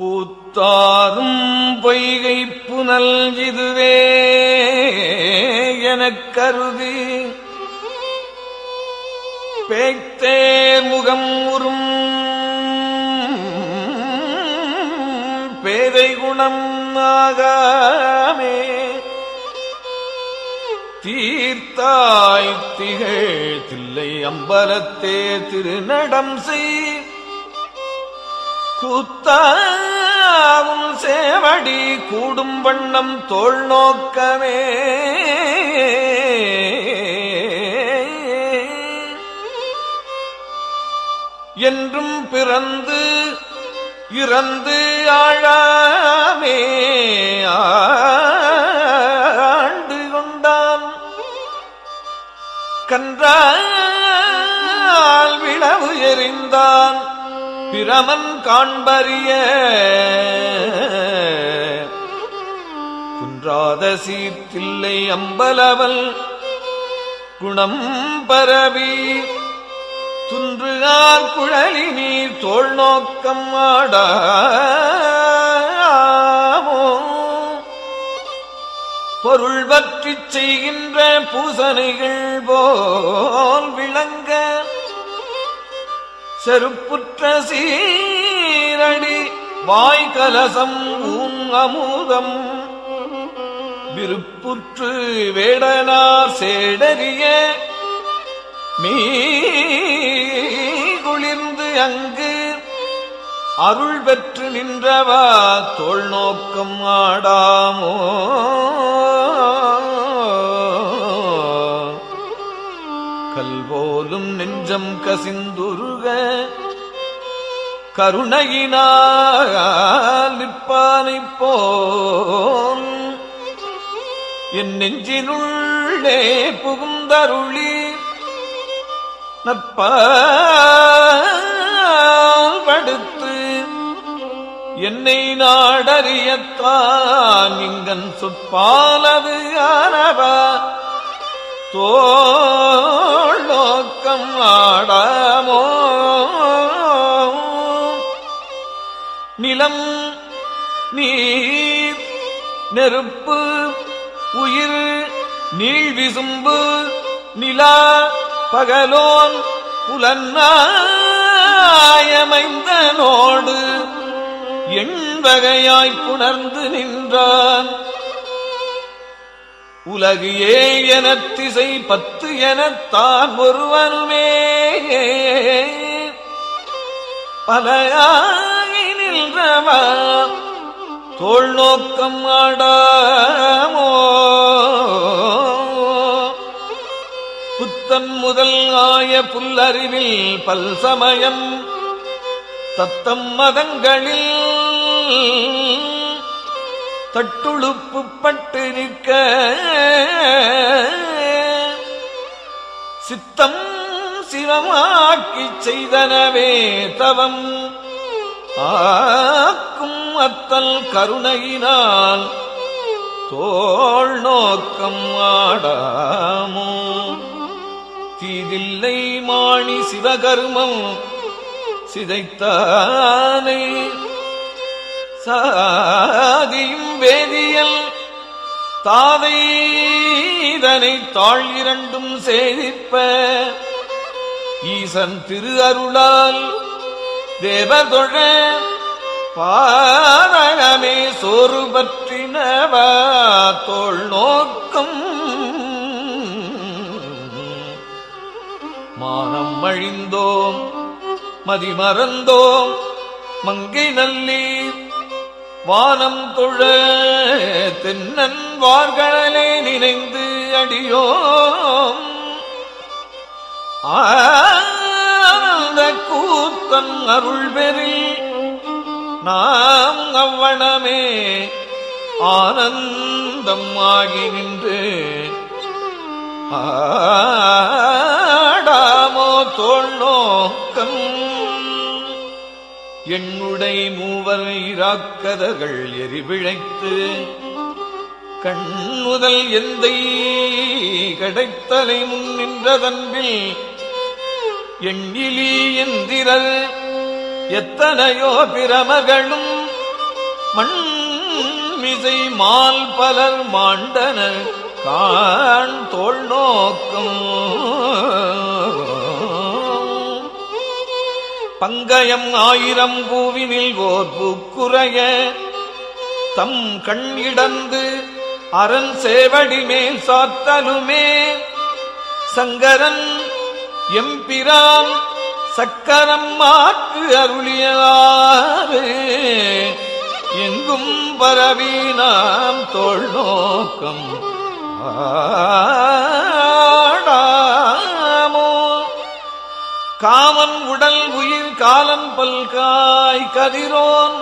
பூத்தாரும் பொய்கை புனல் இதுவே எனக் கருதி பேய்த்தே முகம் உறும் பேதை குணம் ஆகாமே தீர்த்தாய் திகழ் தில்லை அம்பலத்தே திருநடம் செய் கூத்தாவும் சேவடி கூடும் வண்ணம் தோல் நோக்கமே என்றும் பிறந்து இறந்து ஆழாமே ஆண்டு கொண்டான் கன்றால் விளவு எறிந்தான் பிரமன் காண்பறிய குன்றாத சீர்த்தில்லை அம்பலவல் குணம் பரவி துன்றுகார் குழலி நீர் தோல் நோக்கம் ஆடாமோ பொருள் பற்றிச் செய்கின்ற பூசனைகள் போல் விளங்க செருப்புற்ற சீரடி வாய்கலசம் ஊன் அமுதம் விருப்புற்று வேடனார் சேடறிய மீ குளிர்ந்து அங்கு அருள் பெற்று நின்றவா தோல் நோக்கம் ஆடாமோ கல்போலும் நெஞ்சம் கசிந்துருக கருணையினால் நிற்பானைப் போல் என் நெஞ்சினுள்ளே புகுந்தருளி நற்பால் படுத்து என்னை நாடறியத்தான் இங்கன் சொற்பாலது ஆனவா தோள் நோக்கம் ஆடாமோ நிலம் நீர் நெருப்பு உயிர் நீள் விசும்பு நிலா பகலோன் புலன்னாயமைந்தனோடு எண்வகையாய் புணர்ந்து நின்றான் உலகு ஏ எனத் திசை பத்து எனத்தான் ஒருவனுமே பலையாகி நின்றவா தோல் நோக்கம் ஆடாமோ புத்தன் முதல் ஆய புல்லறிவில் பல்சமயம் தத்தம் மதங்களில் தட்டுழுப்பு பட்டு நிற்க சித்தம் சிவமாக்கிச் செய்தனவே தவம் ஆக்கும் அத்தல் கருணையினால் தோள் நோக்கம் ஆடாமோ தீதில்லை மாணி சிவகர்மம் சிதைத்தானை சாதியும் வேதியல் தாதை இதனை தாழ் இரண்டும் சேதிப்ப ஈசன் திரு அருளால் தேவதொழ பாரணமே சோறு பற்றினவா தோள் நோக்கம் மானம் அழிந்தோம் மதிமறந்தோம் மங்கை நல்லீர் வானம் தொழ தென்னன் வார்களே நினைந்து அடியோம் ஆனந்த கூத்தன் அருள் பெறி நாம் அவ்வளமே ஆனந்தம் ஆகி நின்று ஆடாமோ தோல் நோக்கம் எண்ணுடை மூவர் இராக்கதர்கள் எரிவிழைத்து கண்ணுதல் எந்தை கிடைத்தலை முன் நின்றதன்பில் எண்ணிலி எந்திரல் எத்தனையோ பிரமகளும் மண்மிசை மால் பலர் மாண்டன காண் தோல் நோக்கம் பங்கயம் ஆயிரம் பூவினில் ஓர் பூக்குறைய தம் கண் இடந்து அரண் சேவடி மேல் சாத்தலுமே சங்கரன் எம்பிரான் சக்கரம் மாற்று அருளியாறு எங்கும் பரவி நாம் தோல் நோக்கம் ஆடாமோ காமன் உடல் உயிர் காலன் பல்காய் கதிரோன்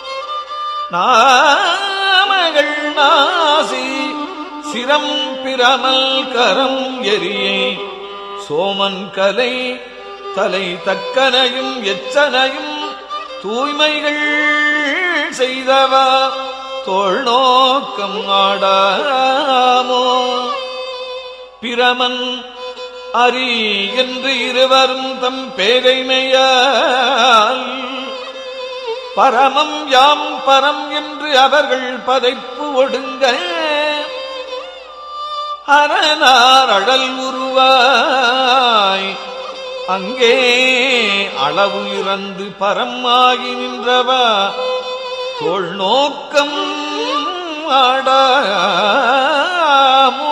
நாமகள் நாசி சிரம் பிரமல் கரம் எரியை சோமன் கலை தலை தக்கனையும் எச்சனையும் தூய்மைகள் செய்தவா தோள் நோக்கம் ஆடாமோ பிரமன் அரி என்று இருவரும் தம் பேதைமையால் பரமம் யாம் பரம் என்று அவர்கள் பதைப்பு ஒடுங்க அரணார் அழல் உருவாய் அங்கே அளவு இறந்து பரம் ஆகி நின்றவா தோள் நோக்கம் ஆடாமோ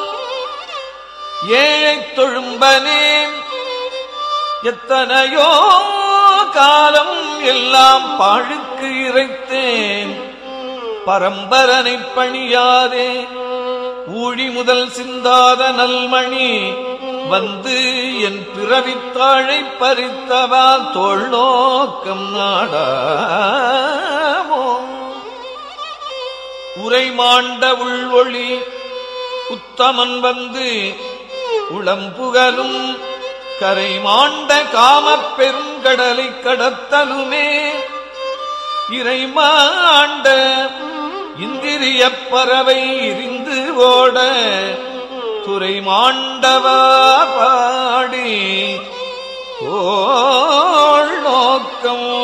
ஏழைத் தொழும்பனேன் எத்தனையோ காலம் எல்லாம் பாழுக்கு இறைத்தேன் பரம்பரனை பணியாதே ஊழி முதல் சிந்தாத நல்மணி வந்து என் பிறவித்தாழை பறித்தவா தோள் நோக்கம் நாடாமோ உரை மாண்ட உள்வொளி உத்தமன் வந்து உளம்புகலும் கரை மாண்ட காமப் பெருங்கடலை கடத்தலுமே இறை மாண்ட இந்திரிய பறவை இருந்து ஓட துறை மாண்டவா பாடி தோள் நோக்கம்